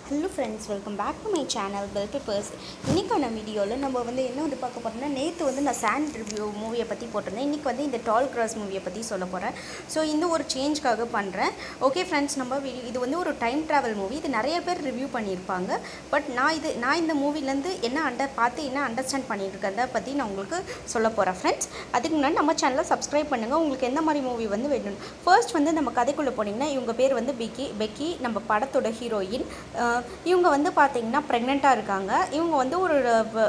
hello friends welcome back to my channel bell peppers இன்றைக்கான வீடியோவில் நம்ம வந்து என்ன வந்து பார்க்க போகிறோம்னா நேற்று வந்து நான் சாண்ட் ரிவ்யூ மூவியை பற்றி போட்டிருந்தேன் இன்றைக்கி வந்து இந்த டால் கிராஸ் மூவியை பற்றி சொல்ல போகிறேன் ஸோ இந்த ஒரு சேஞ்ச்க்காக பண்ணுறேன் ஓகே ஃப்ரெண்ட்ஸ் நம்ம வீடியோ இது வந்து ஒரு டைம் ட்ராவல் மூவி இது நிறைய பேர் ரிவ்யூ பண்ணியிருப்பாங்க பட் நான் இது நான் இந்த மூவிலேருந்து என்ன அண்டர் பார்த்து என்ன அண்டர்ஸ்டாண்ட் பண்ணியிருக்கதை பற்றி நான் உங்களுக்கு சொல்ல போகிறேன் ஃப்ரெண்ட்ஸ் அதுக்கு முன்னாடி நம்ம சேனலை சப்ஸ்கிரைப் பண்ணுங்கள் உங்களுக்கு எந்த மாதிரி மூவி வந்து வேணும் ஃபர்ஸ்ட் வந்து நம்ம கதைக்குள்ளே போனீங்கன்னா இவங்க பேர் வந்து பெக்கி பெக்கி நம்ம படத்தோட ஹீரோயின் இவங்க வந்து பார்த்தீங்கன்னா ப்ரெக்னெண்ட்டாக இருக்காங்க இவங்க வந்து ஒரு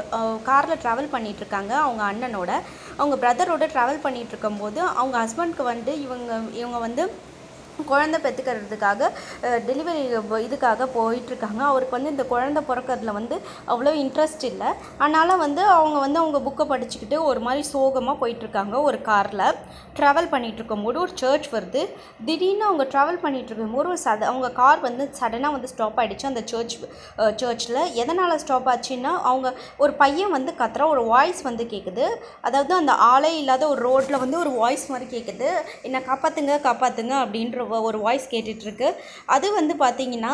காரில் ட்ராவல் பண்ணிட்டு இருக்காங்க அவங்க அண்ணனோட அவங்க பிரதரோட ட்ராவல் பண்ணிட்டு இருக்கும்போது அவங்க ஹஸ்பண்ட்க்கு வந்து இவங்க இவங்க வந்து குழந்தை பெற்றுக்கிறதுக்காக டெலிவரி இதுக்காக போயிட்டுருக்காங்க அவருக்கு வந்து இந்த குழந்தை பிறக்கறதுல வந்து அவ்வளோ இன்ட்ரெஸ்ட் இல்லை அதனால் வந்து அவங்க வந்து அவங்க புக்கை படிச்சுக்கிட்டு ஒரு மாதிரி சோகமாக போயிட்டுருக்காங்க ஒரு காரில் ட்ராவல் பண்ணிகிட்டு இருக்கும்போது ஒரு சர்ச் வருது திடீர்னு அவங்க ட்ராவல் பண்ணிகிட்டு இருக்கும்போது ஒரு சத அவங்க கார் வந்து சடனாக வந்து ஸ்டாப் ஆகிடுச்சு அந்த சர்ச் சர்ச்சில் எதனால் ஸ்டாப் ஆச்சுன்னா அவங்க ஒரு பையன் வந்து கத்துற ஒரு வாய்ஸ் வந்து கேட்குது அதாவது அந்த ஆளே இல்லாத ஒரு ரோட்டில் வந்து ஒரு வாய்ஸ் மாதிரி கேட்குது என்னை காப்பாற்றுங்க காப்பாற்றுங்க அப்படின்ற ஒரு வாய்ஸ் கேட்டுட்ருக்கு அது வந்து பார்த்திங்கன்னா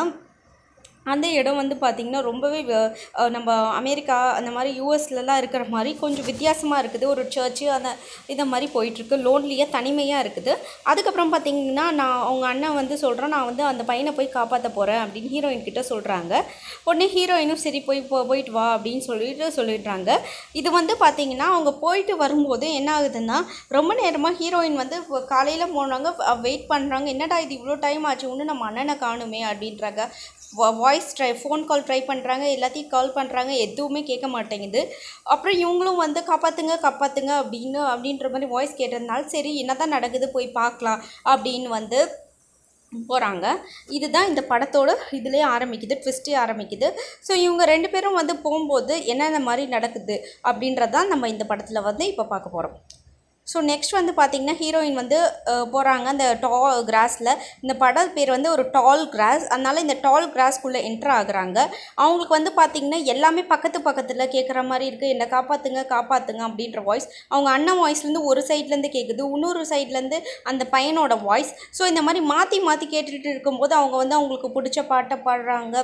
அந்த இடம் வந்து பார்த்திங்கன்னா ரொம்பவே நம்ம அமெரிக்கா அந்த மாதிரி யூஎஸ்லலாம் இருக்கிற மாதிரி கொஞ்சம் வித்தியாசமாக இருக்குது ஒரு சர்ச்சு அந்த இதை மாதிரி போயிட்டுருக்கு லோன்லியாக தனிமையாக இருக்குது அதுக்கப்புறம் பார்த்திங்கன்னா நான் அவங்க அண்ணன் வந்து சொல்கிறேன் நான் வந்து அந்த பையனை போய் காப்பாற்ற போகிறேன் அப்படின்னு ஹீரோயின் கிட்ட சொல்கிறாங்க உடனே ஹீரோயினும் சரி போய் போ போயிட்டு வா அப்படின்னு சொல்லிட்டு சொல்லிடுறாங்க இது வந்து பார்த்திங்கன்னா அவங்க போயிட்டு வரும்போது என்ன ஆகுதுன்னா ரொம்ப நேரமாக ஹீரோயின் வந்து காலையில் போனாங்க வெயிட் பண்ணுறாங்க என்னடா இது இவ்வளோ டைம் ஆச்சு ஒன்று நம்ம அண்ணனை காணுமே அப்படின்றாங்க voice try phone call try பண்ணுறாங்க எல்லாத்தையும் கால் பண்ணுறாங்க எதுவுமே கேட்க மாட்டேங்குது அப்புறம் இவங்களும் வந்து காப்பாற்றுங்க காப்பாற்றுங்க அப்படின்னு அப்படின்ற மாதிரி வாய்ஸ் கேட்டதுனால சரி என்ன தான் நடக்குது போய் பார்க்கலாம் அப்படின்னு வந்து போகிறாங்க இதுதான் இந்த படத்தோட இதுலேயே ஆரம்பிக்குது ட்விஸ்ட்டே ஆரம்பிக்குது ஸோ இவங்க ரெண்டு பேரும் வந்து போகும்போது என்னென்ன மாதிரி நடக்குது அப்படின்றதான் நம்ம இந்த படத்தில் வந்து இப்போ பார்க்க போகிறோம் ஸோ நெக்ஸ்ட் வந்து பார்த்திங்கன்னா ஹீரோயின் வந்து போகிறாங்க அந்த டா கிராஸில் இந்த படம் பேர் வந்து ஒரு டால் கிராஸ் அதனால் இந்த டால் கிராஸ்க்குள்ளே என்ட்ரு ஆகுறாங்க அவங்களுக்கு வந்து பார்த்திங்கன்னா எல்லாமே பக்கத்து பக்கத்தில் கேட்குற மாதிரி இருக்குது என்னை காப்பாற்றுங்க காப்பாற்றுங்க அப்படின்ற வாய்ஸ் அவங்க அண்ணன் வாய்ஸ்லேருந்து ஒரு சைட்லேருந்து கேட்குது இன்னொரு சைட்லேருந்து அந்த பையனோட வாய்ஸ் ஸோ இந்த மாதிரி மாற்றி மாற்றி கேட்டுட்டு இருக்கும்போது அவங்க வந்து அவங்களுக்கு பிடிச்ச பாட்டை பாடுறாங்க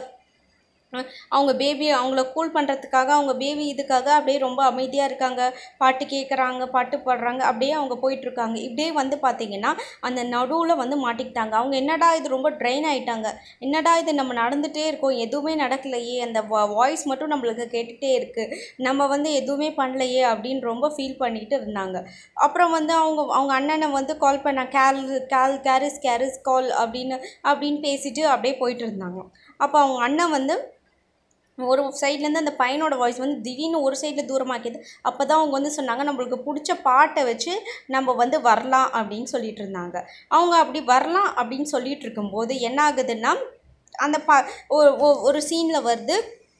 அவங்க பேபி அவங்கள கூல் பண்ணுறதுக்காக அவங்க பேபி இதுக்காக அப்படியே ரொம்ப அமைதியாக இருக்காங்க பாட்டு கேட்குறாங்க பாட்டு பாடுறாங்க அப்படியே அவங்க போயிட்டுருக்காங்க இப்படியே வந்து பார்த்திங்கன்னா அந்த நடுவில் வந்து மாட்டிக்கிட்டாங்க அவங்க என்னடா இது ரொம்ப ட்ரெயின் ஆகிட்டாங்க என்னடா இது நம்ம நடந்துகிட்டே இருக்கோம் எதுவுமே நடக்கலையே அந்த வாய்ஸ் மட்டும் நம்மளுக்கு கேட்டுகிட்டே இருக்குது நம்ம வந்து எதுவுமே பண்ணலையே அப்படின்னு ரொம்ப ஃபீல் பண்ணிக்கிட்டு இருந்தாங்க அப்புறம் வந்து அவங்க அவங்க அண்ணனை வந்து கால் பண்ண கேல் கேல் கேரிஸ் கேரிஸ் கால் அப்படின்னு அப்படின்னு பேசிட்டு அப்படியே போயிட்டு இருந்தாங்க அப்போ அவங்க அண்ணன் வந்து ஒரு சைட்லேருந்து அந்த பையனோட வாய்ஸ் வந்து திடீர்னு ஒரு சைடில் தூரமாக்கிது அப்போ தான் அவங்க வந்து சொன்னாங்க நம்மளுக்கு பிடிச்ச பாட்டை வச்சு நம்ம வந்து வரலாம் அப்படின்னு சொல்லிட்டு இருந்தாங்க அவங்க அப்படி வரலாம் அப்படின்னு சொல்லிட்டு இருக்கும்போது என்ன ஆகுதுன்னா அந்த பா ஒரு சீனில் வருது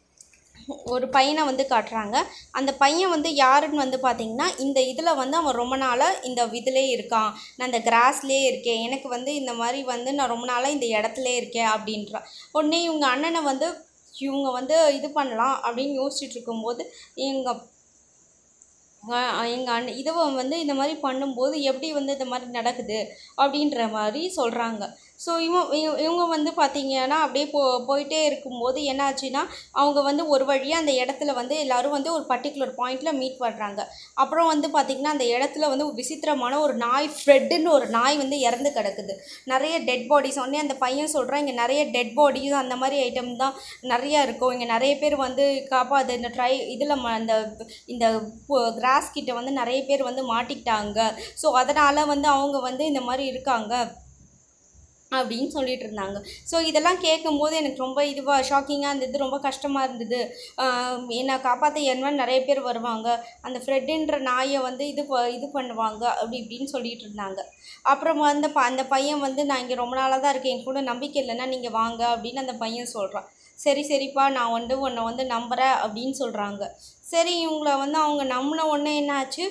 ஒரு பையனை வந்து காட்டுறாங்க அந்த பையன் வந்து யாருன்னு வந்து பார்த்திங்கன்னா இந்த இதில் வந்து அவன் ரொம்ப நாளாக இந்த இதிலே இருக்கான் நான் இந்த கிராஸ்லேயே இருக்கேன் எனக்கு வந்து இந்த மாதிரி வந்து நான் ரொம்ப நாளாக இந்த இடத்துல இருக்கேன் அப்படின்றான் உடனே இவங்க அண்ணனை வந்து இவங்க வந்து இது பண்ணலாம் அப்படின்னு யோசிச்சுட்டு இருக்கும்போது எங்கள் எங்கள் அண்ணன் இதை வந்து இந்த மாதிரி பண்ணும்போது எப்படி வந்து இந்த மாதிரி நடக்குது அப்படின்ற மாதிரி சொல்கிறாங்க ஸோ இவன் இவங்க வந்து பார்த்திங்கன்னா அப்படியே போ போயிட்டே இருக்கும்போது என்னாச்சுன்னா அவங்க வந்து ஒரு வழியாக அந்த இடத்துல வந்து எல்லோரும் வந்து ஒரு பர்டிகுலர் பாயிண்டில் மீட் பண்ணுறாங்க அப்புறம் வந்து பார்த்திங்கன்னா அந்த இடத்துல வந்து விசித்திரமான ஒரு நாய் ஃப்ரெட்டுன்னு ஒரு நாய் வந்து இறந்து கிடக்குது நிறைய டெட் பாடிஸ் உடனே அந்த பையன் சொல்கிறான் இங்கே நிறைய டெட் பாடிஸ் அந்த மாதிரி ஐட்டம் தான் நிறையா இருக்கும் இங்கே நிறைய பேர் வந்து காப்பாது இந்த ட்ரை இதில் அந்த இந்த கிராஸ் கிட்ட வந்து நிறைய பேர் வந்து மாட்டிக்கிட்டாங்க ஸோ அதனால் வந்து அவங்க வந்து இந்த மாதிரி இருக்காங்க அப்படின்னு சொல்லிட்டு இருந்தாங்க ஸோ இதெல்லாம் கேட்கும்போது எனக்கு ரொம்ப இதுவாக ஷாக்கிங்காக இருந்தது ரொம்ப கஷ்டமாக இருந்தது என்னை காப்பாற்ற என்ன நிறைய பேர் வருவாங்க அந்த ஃப்ரெட்டுன்ற நாயை வந்து இது இது பண்ணுவாங்க அப்படி இப்படின்னு சொல்லிட்டு இருந்தாங்க அப்புறம் அந்த ப அந்த பையன் வந்து நான் இங்கே ரொம்ப நாளாக தான் இருக்கேன் என் கூட நம்பிக்கை இல்லைன்னா நீங்கள் வாங்க அப்படின்னு அந்த பையன் சொல்கிறான் சரி சரிப்பா நான் வந்து உன்னை வந்து நம்புகிறேன் அப்படின்னு சொல்கிறாங்க சரி இவங்கள வந்து அவங்க நம்பின உடனே என்னாச்சு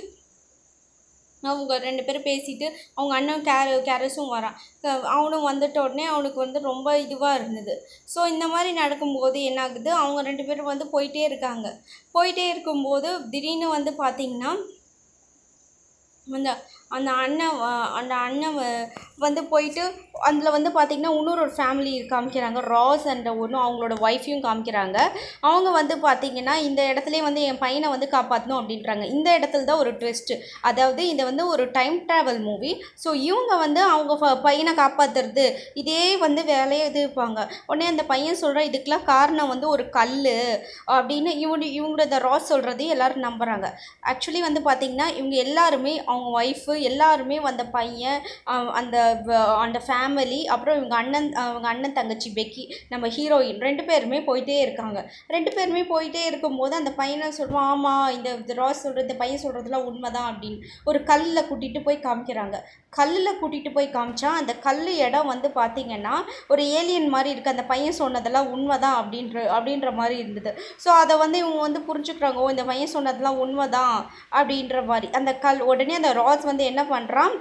அவங்க ரெண்டு பேரும் பேசிட்டு அவங்க அண்ணன் கேர கேரஸும் வரான் அவனும் வந்துட்ட உடனே அவனுக்கு வந்து ரொம்ப இதுவாக இருந்தது ஸோ இந்த மாதிரி நடக்கும்போது என்ன ஆகுது அவங்க ரெண்டு பேரும் வந்து போயிட்டே இருக்காங்க போயிட்டே இருக்கும்போது திடீர்னு வந்து பார்த்திங்கன்னா அந்த அந்த அண்ணன் வ- அந்த அண்ணன் வ- வந்து போயிட்டு அதில் வந்து பார்த்திங்கன்னா இன்னொரு ஒரு ஃபேமிலி காமிக்கிறாங்க ராஸ் அண்ட் ஒன்றும் அவங்களோட ஒய்ஃபையும் காமிக்கிறாங்க அவங்க வந்து பார்த்திங்கன்னா இந்த இடத்துலயே வந்து என் பையனை வந்து காப்பாற்றணும் அப்படின்றாங்க இந்த இடத்துல தான் ஒரு ட்விஸ்ட்டு அதாவது இது வந்து ஒரு டைம் ட்ராவல் மூவி ஸோ இவங்க வந்து அவங்க ஃப- பையனை காப்பாற்றுறது இதே வந்து வேலையை இது இருப்பாங்க உடனே அந்த பையன் சொல்கிற இதுக்கெலாம் காரணம் வந்து ஒரு கல் அப்படின்னு இவங்க இவங்களோட இந்த ராஸ் சொல்கிறது எல்லாரும் நம்புகிறாங்க ஆக்சுவலி வந்து பார்த்திங்கன்னா இவங்க எல்லாருமே அவங்க ஒய்ஃபு எல்லாருமே அந்த பையன் அவ- அந்த வ- அந்த ஃபேமிலி அப்புறம் இவங்க அண்ணன் அவங்க அண்ணன் தங்கச்சி பெக்கி நம்ம ஹீரோயின் ரெண்டு பேருமே போயிட்டே இருக்காங்க ரெண்டு பேருமே போயிட்டே இருக்கும்போது அந்த பையனை சொல்லுவான் ஆமாம் இந்த இந்த ராஸ் சொல்கிறது இந்த பையன் சொல்கிறதுலாம் உண்மைதான் அப்படின்னு ஒரு கல்லில் கூட்டிகிட்டு போய் காமிக்கிறாங்க கல்லில் கூட்டிகிட்டு போய் காமிச்சா அந்த கல் இடம் வந்து பார்த்திங்கன்னா ஒரு ஏலியன் மாதிரி இருக்குது அந்த பையன் சொன்னதெல்லாம் உண்மைதான் அப்படின்ற அப்படின்ற மாதிரி இருந்தது ஸோ அதை வந்து இவங்க வந்து புரிஞ்சுக்கிறாங்க ஓ இந்த பையன் சொன்னதெல்லாம் உண்மைதான் அப்படின்ற மாதிரி அந்த கல் உடனே அந்த ராஸ் வந்து என்ன பண்ணுறான்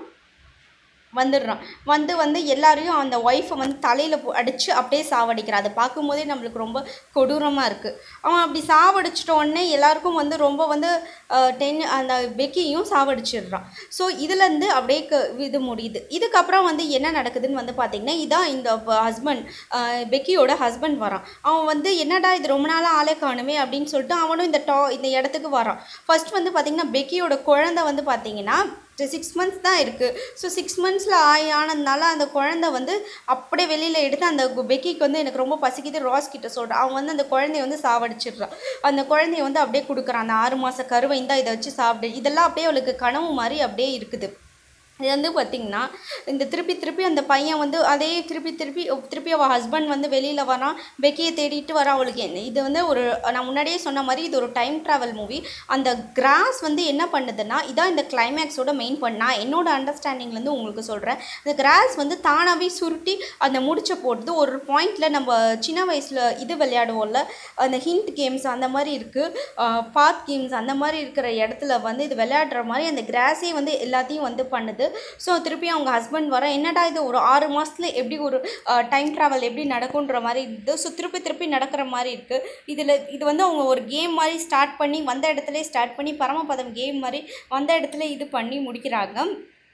வந்துடுறான் வந்து வந்து எல்லாரையும் அந்த ஒய்ஃபை வந்து தலையில் அடித்து அப்படியே சாவடிக்கிறான் அதை பார்க்கும்போதே நம்மளுக்கு ரொம்ப கொடூரமாக இருக்குது அவன் அப்படி சாவடிச்சிட்ட உடனே எல்லாருக்கும் வந்து ரொம்ப வந்து டென் அந்த பெக்கியும் சாவடிச்சிடுறான் ஸோ இதுலேருந்து அப்படியே க- இது முடியுது இதுக்கப்புறம் வந்து என்ன நடக்குதுன்னு வந்து பார்த்திங்கன்னா இதான் இந்த ஹஸ்பண்ட் பெக்கியோட ஹஸ்பண்ட் வரான் அவன் வந்து என்னடா இது ரொம்ப நாளாக ஆளே காணுமே அப்படின்னு சொல்லிட்டு அவனும் இந்த டா இந்த இடத்துக்கு வரான் ஃபர்ஸ்ட் வந்து பார்த்திங்கன்னா பெக்கியோட குழந்தை வந்து பார்த்திங்கன்னா சிக்ஸ் மந்த்ஸ் தான் இருக்குது ஸோ சிக்ஸ் மந்த்ஸில் ஆய் ஆனதுனால அந்த குழந்தை வந்து அப்படியே வெளியில் எடுத்து அந்த கு- பெக்கிக்கு வந்து எனக்கு ரொம்ப பசிக்குது ராஸ் கிட்ட சொல்கிறான் அவன் வந்து அந்த குழந்தைய வந்து சாவடிச்சிடுறான் அந்த குழந்தைய வந்து அப்படியே கொடுக்குறான் அந்த ஆறு மாத கருவை இந்தா இதை வச்சு சாப்பிடு இதெல்லாம் அப்படியே அவளுக்கு கனவு மாதிரி அப்படியே இருக்குது இது வந்து பார்த்திங்கன்னா இந்த திருப்பி திருப்பி அந்த பையன் வந்து அதே திருப்பி திருப்பி திருப்பி அவள் ஹஸ்பண்ட் வந்து வெளியில் வரான் பெக்கியை தேடிட்டு வரான் அவளுக்கு என்ன இது வந்து ஒரு நான் முன்னாடியே சொன்ன மாதிரி இது ஒரு டைம் ட்ராவல் மூவி அந்த கிராஸ் வந்து என்ன பண்ணுதுன்னா இதான் இந்த கிளைமேக்ஸோட மெயின் பண்ணா என்னோட அண்டர்ஸ்டாண்டிங்லேருந்து உங்களுக்கு சொல்கிறேன் இந்த கிராஸ் வந்து தானாகவே சுருட்டி அந்த முடிச்ச போடுது ஒரு பாயிண்டில் நம்ம சின்ன வயசில் இது விளையாடுவோம்ல அந்த ஹிண்ட் கேம்ஸ் அந்த மாதிரி இருக்குது பாத் கேம்ஸ் அந்த மாதிரி இருக்கிற இடத்துல வந்து இது விளையாடுற மாதிரி அந்த கிராஸே வந்து எல்லாத்தையும் வந்து பண்ணுது ஸோ திருப்பி அவங்க ஹஸ்பண்ட் வர என்னடா இது ஒரு ஆறு மாதத்துல எப்படி ஒரு டைம் ட்ராவல் எப்படி நடக்குன்ற மாதிரி இருந்தது ஸோ திருப்பி திருப்பி நடக்கிற மாதிரி இருக்குது இதில் இது வந்து அவங்க ஒரு கேம் மாதிரி ஸ்டார்ட் பண்ணி வந்த இடத்துல ஸ்டார்ட் பண்ணி பரமபதம் கேம் மாதிரி வந்த இடத்துல இது பண்ணி முடிக்கிறாங்க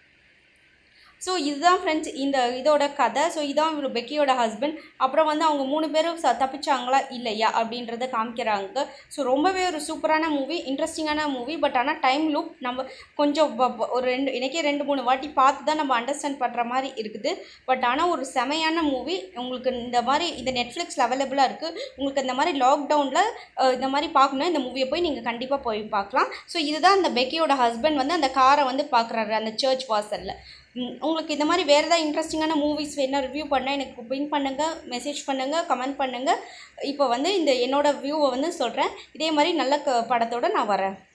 ஸோ இதுதான் ஃப்ரெண்ட்ஸ் இந்த இதோட கதை ஸோ இதான் இவரு பெக்கியோட ஹஸ்பண்ட் அப்புறம் வந்து அவங்க மூணு பேரும் ச தப்பிச்சாங்களா இல்லையா அப்படின்றத காமிக்கிறாங்க ஸோ ரொம்பவே ஒரு சூப்பரான மூவி இன்ட்ரெஸ்டிங்கான மூவி பட் ஆனால் டைம் லூப் நம்ம கொஞ்சம் வ- வ- ஒரு ரெண்டு எனக்கே ரெண்டு மூணு வாட்டி பார்த்து தான் நம்ம அண்டர்ஸ்டாண்ட் பண்ணுற மாதிரி இருக்குது பட் ஆனால் ஒரு செமையான மூவி உங்களுக்கு இந்த மாதிரி இந்த நெட்ஃப்ளிக்ஸில் அவைலபிளாக இருக்குது உங்களுக்கு இந்த மாதிரி லாக்டவுனில் இந்த மாதிரி பார்க்கணும் இந்த மூவியை போய் நீங்கள் கண்டிப்பாக போய் பார்க்கலாம் ஸோ இதுதான் இந்த பெக்கியோட ஹஸ்பண்ட் வந்து அந்த காரை வந்து பார்க்குறாரு அந்த சர்ச் வாசலில் ம், உங்களுக்கு இந்த மாதிரி வேறு ஏதாவது இன்ட்ரெஸ்டிங்கான மூவிஸ் வேணா ரிவ்யூ பண்ணால் எனக்கு பின் பண்ணுங்கள் மெசேஜ் பண்ணுங்கள் கமெண்ட் பண்ணுங்கள் இப்போ வந்து இந்த என்னோட வியூவை வந்து சொல்கிறேன் இதே மாதிரி நல்ல க படத்தோட நான் வரேன்